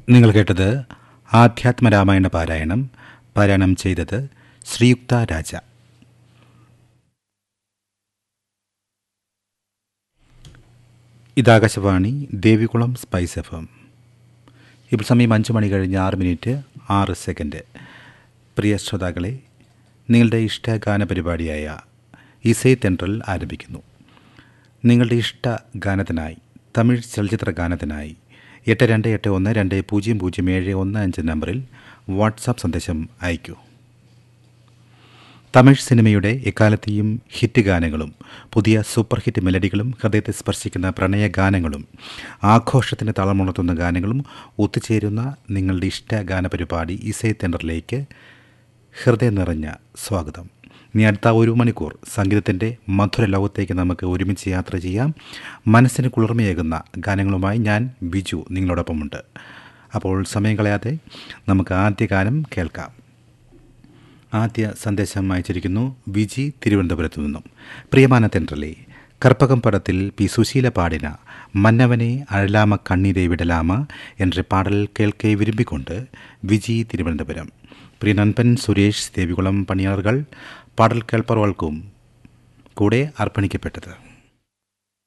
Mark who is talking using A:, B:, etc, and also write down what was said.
A: നിങ്ങൾ കേട്ടത് ആധ്യാത്മരാമായണ പാരായണം പാരായണം ചെയ്തത് ശ്രീയുക്ത രാജ ഇതാകാശവാണി ദേവികുളം സ്പൈസ് എഫ് എം ഇപ്പോൾ സമയം അഞ്ച് മണി കഴിഞ്ഞ് ആറ് മിനിറ്റ് ആറ് സെക്കൻഡ് പ്രിയ ശ്രോതാക്കളെ നിങ്ങളുടെ ഇഷ്ട ഗാന പരിപാടിയായ ഇസൈ തെൻട്രൽ ആരംഭിക്കുന്നു നിങ്ങളുടെ ഇഷ്ട ഗാനത്തിനായി തമിഴ് ചലച്ചിത്ര ഗാനത്തിനായി എട്ട് രണ്ട് എട്ട് ഒന്ന് രണ്ട് പൂജ്യം പൂജ്യം ഏഴ് ഒന്ന് അഞ്ച് നമ്പറിൽ വാട്സാപ്പ് സന്ദേശം അയക്കൂ തമിഴ് സിനിമയുടെ എക്കാലത്തെയും ഹിറ്റ് ഗാനങ്ങളും പുതിയ സൂപ്പർ ഹിറ്റ് മെലഡികളും ഹൃദയത്തെ സ്പർശിക്കുന്ന പ്രണയ ഗാനങ്ങളും ആഘോഷത്തിന് തളമുണർത്തുന്ന ഗാനങ്ങളും ഒത്തുചേരുന്ന നിങ്ങളുടെ ഇഷ്ട ഗാനപരിപാടി ഇസൈ തെണ്ടറിലേക്ക് ഹൃദയം നിറഞ്ഞ സ്വാഗതം ഇനി അടുത്ത ഒരു മണിക്കൂർ സംഗീതത്തിൻ്റെ മധുര ലോകത്തേക്ക് നമുക്ക് ഒരുമിച്ച് യാത്ര ചെയ്യാം മനസ്സിന് കുളിർമയേകുന്ന ഗാനങ്ങളുമായി ഞാൻ ബിജു നിങ്ങളോടൊപ്പമുണ്ട് അപ്പോൾ സമയം കളയാതെ നമുക്ക് ആദ്യ ഗാനം കേൾക്കാം ആദ്യ സന്ദേശം അയച്ചിരിക്കുന്നു വിജി തിരുവനന്തപുരത്തു നിന്നും പ്രിയമാന തെൻട്രലേ കற்பകം പടത്തിൽ പി സുശീല പാടിന മന്നവനെ അഴലാമ കണ്ണീരെ വിടലാമ എன்ற പാടൽ കേൾക്കെ വിരുമ്പിക്കൊണ്ട് വിജി തിരുവനന്തപുരം പ്രിയ നൻപൻ സുരേഷ് ദേവികുളം പണിയാറുകൾ പാടൽ കേൾപ്പറവൾക്കും കൂടെ അർപ്പണിക്കപ്പെട്ടത്